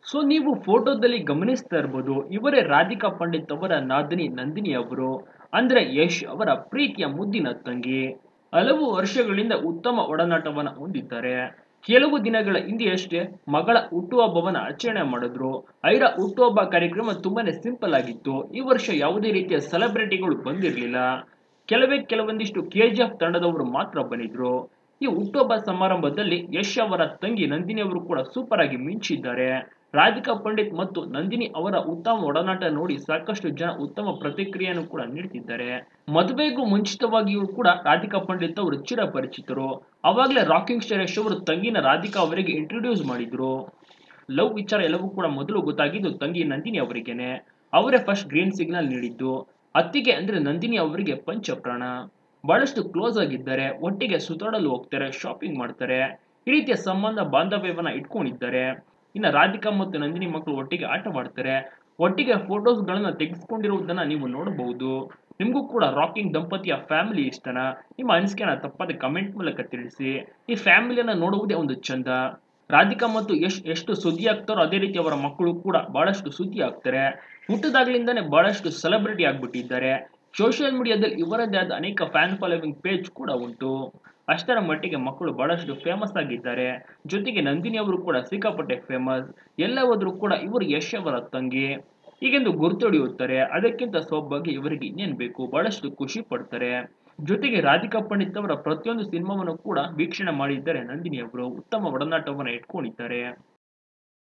so ನೀವು ಫೋಟೋದಲ್ಲಿ ಗಮನಿಸ್ತಾ ಇರ್ಬೋದು ಇವರೇ ರಾಧಿಕಾ ಪಂಡಿತ್ ಅವರ ನಾದಿನಿ ನಂದಿನಿ ಅವರು ಅಂದ್ರೆ ಯಶ್ ಅವರ ಪ್ರೀತಿಯ ಮುದ್ದಿನ ತಂಗಿ ಹಲವು ವರ್ಷಗಳಿಂದ ಉತ್ತಮ ಒಡನಾಟವನ್ನ ಹೊಂದಿದ್ದಾರೆ ಕೆಲವು ದಿನಗಳ ಹಿಂದೆಯಷ್ಟೇ ಮಗಳ ಹುಟ್ಟುಹಬ್ಬವನ್ನ ಆಚರಣೆ ಮಾಡಿದ್ರು ಐರ ಹುಟ್ಟುಹಬ್ಬ ಕಾರ್ಯಕ್ರಮ ತುಂಬಾನೇ ಸಿಂಪಲ್ ಆಗಿತ್ತು ಈ ವರ್ಷ ಯಾವುದೇ ರೀತಿಯ ಸೆಲೆಬ್ರಿಟಿಗಳು ಬಂದಿರಲಿಲ್ಲ ಕೆಲವೇ ಕೆಲವೊಂದಿಷ್ಟು ಕೆಜಿಎಫ್ ತಂಡದವರು ಮಾತ್ರ ಬಂದಿದ್ರು ಈ ಹುಟ್ಟುಹಬ್ಬ ಸಮಾರಂಭದಲ್ಲಿ ಯಶ್ ಅವರ ತಂಗಿ ನಂದಿನಿ ಅವರು ಕೂಡ ಸೂಪರ್ ಆಗಿ ಮಿಂಚಿದ್ದಾರೆ ರಾಧಿಕಾ ಪಂಡಿತ್ ಮತ್ತು ನಂದಿನಿ ಅವರ ಉತ್ತಮ ಒಡನಾಟ ನೋಡಿ ಸಾಕಷ್ಟು ಜನ ಉತ್ತಮ ಪ್ರತಿಕ್ರಿಯೆಯನ್ನು ಕೂಡ ನೀಡ್ತಿದ್ದಾರೆ ಮದುವೆಗೂ ಮುಂಚಿತವಾಗಿಯೂ ಕೂಡ ರಾಧಿಕಾ ಪಂಡಿತ್ ಅವರು ಚಿರಪರಿಚಿತರು ಅವಾಗಲೇ ರಾಕಿಂಗ್ ಸ್ಟಾರ್ ಯಶ್ ಅವರು ತಂಗಿನ ರಾಧಿಕಾ ಅವರಿಗೆ ಇಂಟ್ರೊಡ್ಯೂಸ್ ಮಾಡಿದ್ರು ಲವ್ ವಿಚಾರ ಎಲ್ಲವೂ ಕೂಡ ಮೊದಲು ಗೊತ್ತಾಗಿದ್ದು ತಂಗಿ ನಂದಿನಿ ಅವರಿಗೇನೆ ಅವರೇ ಫಸ್ಟ್ ಗ್ರೀನ್ ಸಿಗ್ನಲ್ ನೀಡಿದ್ದು ಅತ್ತಿಗೆ ಅಂದ್ರೆ ನಂದಿನಿ ಅವರಿಗೆ ಪಂಚಪ್ರಾಣ ಬಹಳಷ್ಟು ಕ್ಲೋಸ್ ಆಗಿದ್ದಾರೆ ಒಟ್ಟಿಗೆ ಸುತ್ತಾಡಲು ಹೋಗ್ತಾರೆ ಶಾಪಿಂಗ್ ಮಾಡ್ತಾರೆ ಈ ರೀತಿಯ ಸಂಬಂಧ ಬಾಂಧವ್ಯವನ್ನ ಇಟ್ಕೊಂಡಿದ್ದಾರೆ ಇನ್ನ ರಾಧಿಕಾ ಮತ್ತು ನಂದಿನಿ ಮಕ್ಕಳು ಒಟ್ಟಿಗೆ ಆಟ ಮಾಡ್ತಾರೆ ಒಟ್ಟಿಗೆ ಫೋಟೋಸ್ ಗಳನ್ನ ತೆಗೆಸ್ಕೊಂಡಿರುವುದನ್ನ ನೀವು ನೋಡಬಹುದು ನಿಮಗೂ ಕೂಡ ರಾಕಿಂಗ್ ದಂಪತಿಯ ಫ್ಯಾಮಿಲಿ ಇಷ್ಟನಾ ನಿಮ್ಮ ಅನಿಸಿಕೆನ ತಪ್ಪದೆ ಕಮೆಂಟ್ ಮೂಲಕ ತಿಳಿಸಿ ಈ ಫ್ಯಾಮಿಲಿಯನ್ನ ನೋಡುವುದೇ ಒಂದು ಚಂದ ರಾಧಿಕಾ ಮತ್ತು ಯಶ್ ಎಷ್ಟು ಸುದ್ದಿ ಆಗ್ತಾರೋ ಅದೇ ರೀತಿ ಅವರ ಮಕ್ಕಳು ಕೂಡ ಬಹಳಷ್ಟು ಸುದ್ದಿ ಆಗ್ತಾರೆ ಹುಟ್ಟದಾಗ್ಲಿಂದಾನೇ ಬಹಳಷ್ಟು ಸೆಲೆಬ್ರಿಟಿ ಆಗ್ಬಿಟ್ಟಿದ್ದಾರೆ ಸೋಷಿಯಲ್ ಮೀಡಿಯಾದಲ್ಲಿ ಇವರದ್ದೇ ಆದ ಅನೇಕ ಫ್ಯಾನ್ ಫಾಲೋವಿಂಗ್ ಪೇಜ್ ಕೂಡ ಉಂಟು ಅಷ್ಟರ ಮಟ್ಟಿಗೆ ಮಕ್ಕಳು ಬಹಳಷ್ಟು ಫೇಮಸ್ ಆಗಿದ್ದಾರೆ ಜೊತೆಗೆ ನಂದಿನಿ ಅವರು ಕೂಡ ಸಿಕ್ಕಾಪಟ್ಟೆ ಫೇಮಸ್ ಎಲ್ಲ ಹೋದ್ರು ಕೂಡ ಇವರು ಯಶ್ ಅವರ ತಂಗಿ ಹೀಗೆಂದು ಗುರುತೊಡೆಯುತ್ತಾರೆ ಅದಕ್ಕಿಂತ ಸೌಭಾಗ್ಯ ಇವರಿಗೆ ಇನ್ನೇನ್ ಬೇಕು ಬಹಳಷ್ಟು ಖುಷಿ ಪಡ್ತಾರೆ ಜೊತೆಗೆ ರಾಧಿಕಾ ಪಂಡಿತ್ ಅವರ ಪ್ರತಿಯೊಂದು ಸಿನಿಮಾವನ್ನು ಕೂಡ ವೀಕ್ಷಣೆ ಮಾಡಿದ್ದಾರೆ ನಂದಿನಿ ಅವರು ಉತ್ತಮ ಒಡನಾಟವನ್ನು ಇಟ್ಕೊಂಡಿದ್ದಾರೆ